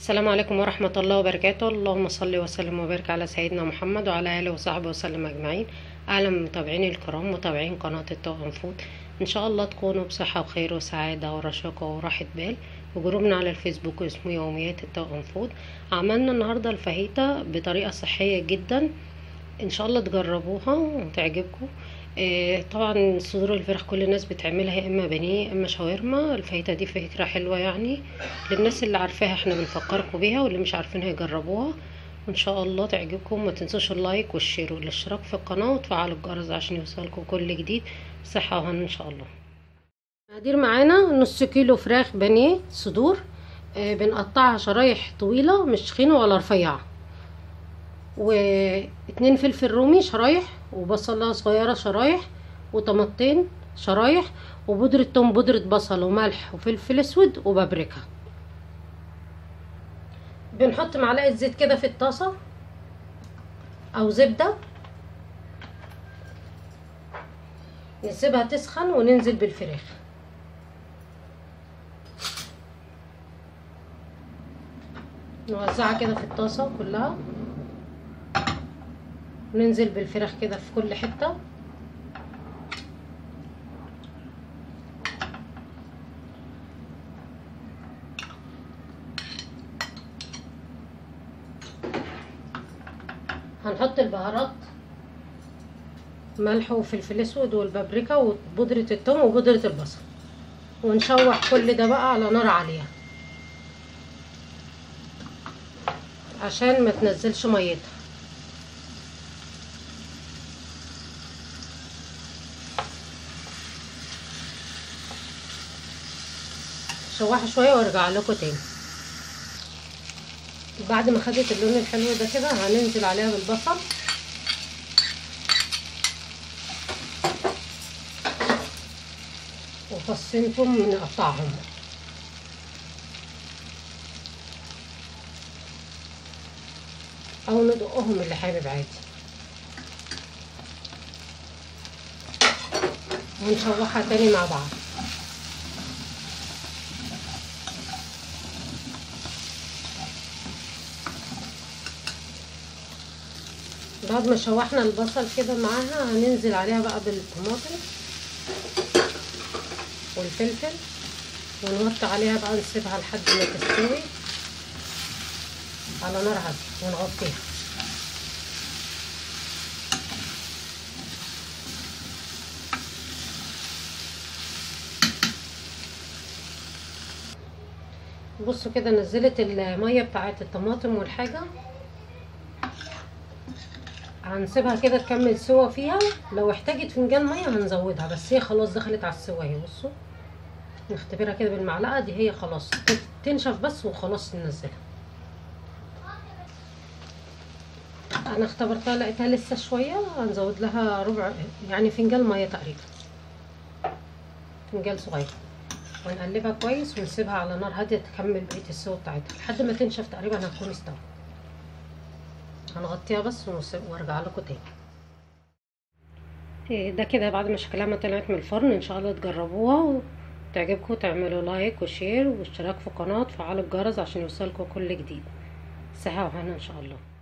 السلام عليكم ورحمة الله وبركاته اللهم صل وسلم وبارك على سيدنا محمد وعلى آله وصحبه وسلم أجمعين أهلا متابعيني الكرام متابعين قناة التوأم فود إن شاء الله تكونوا بصحة وخير وسعادة ورشاقة وراحة بال وجروبنا على الفيسبوك اسمه يوميات التوأم فود عملنا النهاردة الفاهيتا بطريقة صحية جدا إن شاء الله تجربوها وتعجبكم إيه طبعا صدور الفراخ كل الناس بتعملها يا اما بانيه يا اما شاورما الفاهيتا دي فكره حلوه يعني للناس اللي عارفاها احنا بنفكركم بيها واللي مش عارفينها يجربوها وان شاء الله تعجبكم ما تنسوش اللايك والشير والاشتراك في القناه وتفعلوا الجرس عشان يوصلكم كل جديد صحه وهنا ان شاء الله مقادير معانا نص كيلو فراخ بانيه صدور آه بنقطعها شرايح طويله مش تخينه ولا رفيعه واتنين فلفل رومي شرايح وبصلة صغيرة شرايح وطماطين شرايح وبودرة توم بودرة بصل وملح وفلفل اسود وبابريكا بنحط معلقة زيت كده في الطاسة او زبدة نسيبها تسخن وننزل بالفراخ نوزعها كده في الطاسة كلها وننزل بالفراخ كده في كل حتة هنحط البهارات ملح وفلفل اسود والبابريكا وبودرة الثوم وبودرة البصل ونشوح كل ده بقى على نار عالية عشان ما تنزلش ميتها شوحها شويه وارجع لكم تاني بعد ما خدت اللون الحلو ده كده هننزل عليها بالبصل وفصين توم نقطعهم او ندقهم اللي حابب عادي ونشوحها تاني مع بعض بعد ما شوحنا البصل كده معاها هننزل عليها بقى بالطماطم والفلفل ونوطي عليها بقى نسيبها لحد ما تستوي على نار هاديه ونغطيها بصوا كده نزلت الميه بتاعت الطماطم والحاجه هنسيبها كده تكمل سوا فيها لو احتاجت فنجان ميه هنزودها بس هي خلاص دخلت على السوا اهي بصوا نختبرها كده بالمعلقه دي هي خلاص تنشف بس وخلاص ننزلها انا اختبرتها لقيتها لسه شويه هنزود لها ربع يعني فنجان ميه تقريبا فنجان صغير ونقلبها كويس ونسيبها على نار هاديه تكمل بقيه السوا بتاعتها لحد ما تنشف تقريبا هتكون استوت هنغطيها بس وارجع لكم تاني ده كده بعد ما شكلها ما طلعت من الفرن ان شاء الله تجربوها وتعجبكم تعملوا لايك وشير واشتراك في القناه وتفعلوا الجرس عشان يوصلكم كل جديد صحه وهنا ان شاء الله